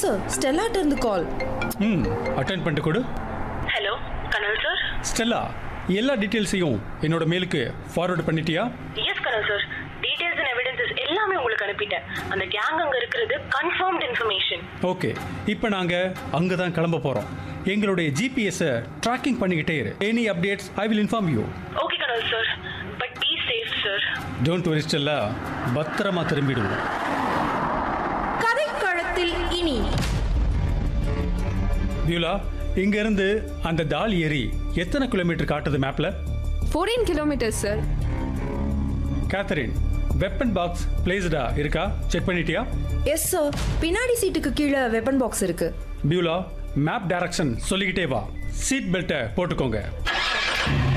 sir ஸ்டெல்லாட்ட இருந்து கால் ம் attend பண்ணிட்டு கொடு ஹலோ கனல் சார் ஸ்டெல்லா எல்லா டீட்டெயில்ஸையும் என்னோட மெயிலுக்கு ஃபார்வர்ட் பண்ணிட்டியா எஸ் கனல் சார் டீடைல்ஸ் அண்ட் எவிடன்சஸ் எல்லாமே உங்களுக்கு அனுப்பிட்டேன் அந்த கேங் அங்க இருக்கிறது கன்ஃபார்ம்ட் இன்ஃபர்மேஷன் ஓகே இப்போ நாங்கள் அங்கே தான் கிளம்ப போகிறோம் எங்களுடைய ஜிபிஎஸ்ஸை ட்ராக்கிங் பண்ணிக்கிட்டே இரு any updates I will inform you okay கனல் sir but be safe sir don't worry Stella பத்திரமா திரும்பிடுவோம் கதைக்களத்தில் இனி பியூலா இங்கேருந்து அந்த தால் ஏரி எத்தனை கிலோமீட்டர் காட்டுது மேப்பில் fourteen kilometres sir Catherine weapon box பிளேஸ்டா இருக்கா செக் பண்ணிட்டியா எஸ் சார் பின்னாடி சீட்டுக்கு கீழே வெப்பன் பாக்ஸ் இருக்கு பியூலா மேப் டைரக்ஷன் சொல்லிக்கிட்டே வா சீட் பெல்ட்டை போட்டுக்கோங்க